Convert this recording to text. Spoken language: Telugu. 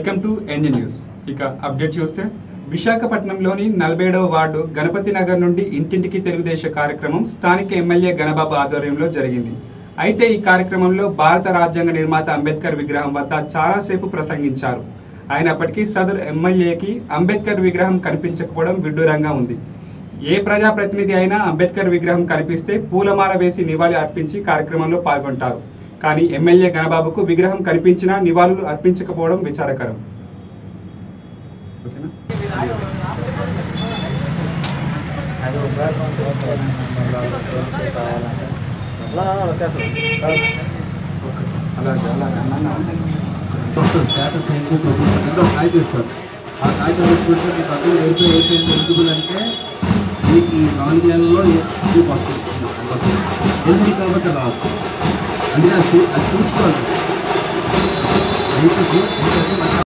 వెల్కమ్ టు ఎన్జీ న్యూస్ ఇక అప్డేట్ చూస్తే విశాఖపట్నంలోని నలభైడవ వార్డు గణపతి నగర్ నుండి ఇంటింటికి తెలుగుదేశం కార్యక్రమం స్థానిక ఎమ్మెల్యే గణబాబు ఆధ్వర్యంలో జరిగింది అయితే ఈ కార్యక్రమంలో భారత రాజ్యాంగ నిర్మాత అంబేద్కర్ విగ్రహం వద్ద చాలాసేపు ప్రసంగించారు అయినప్పటికీ సదరు ఎమ్మెల్యేకి అంబేద్కర్ విగ్రహం కనిపించకపోవడం విడ్డూరంగా ఉంది ఏ ప్రజాప్రతినిధి అయినా అంబేద్కర్ విగ్రహం కనిపిస్తే పూలమాల వేసి నివాళి అర్పించి కార్యక్రమంలో పాల్గొంటారు కానీ ఎమ్మెల్యే గణబాబుకు విగ్రహం కనిపించినా నివాళులు అర్పించకపోవడం విచారకరం ఓకేనా అలాగే అలాగే అన్న వస్తుంది స్టేటస్ ఏంటి ప్రొఫెషన్ అంటే ఒక కాగితం ఇస్తారు ఆ కాగితం పెట్టుకుంటే మీకు అందరూ వెరిఫై అయిపోయింది ఎలిజిబుల్ అంటే మీకు ఈ నాలుగు నెలల్లో మీకు వస్తుంది ఎలిజిబుల్ కాబట్టి రాదు అందుకే అది చూ- అది చూసుకోవాలి అయితే చూ- ఏంటంటే మనకి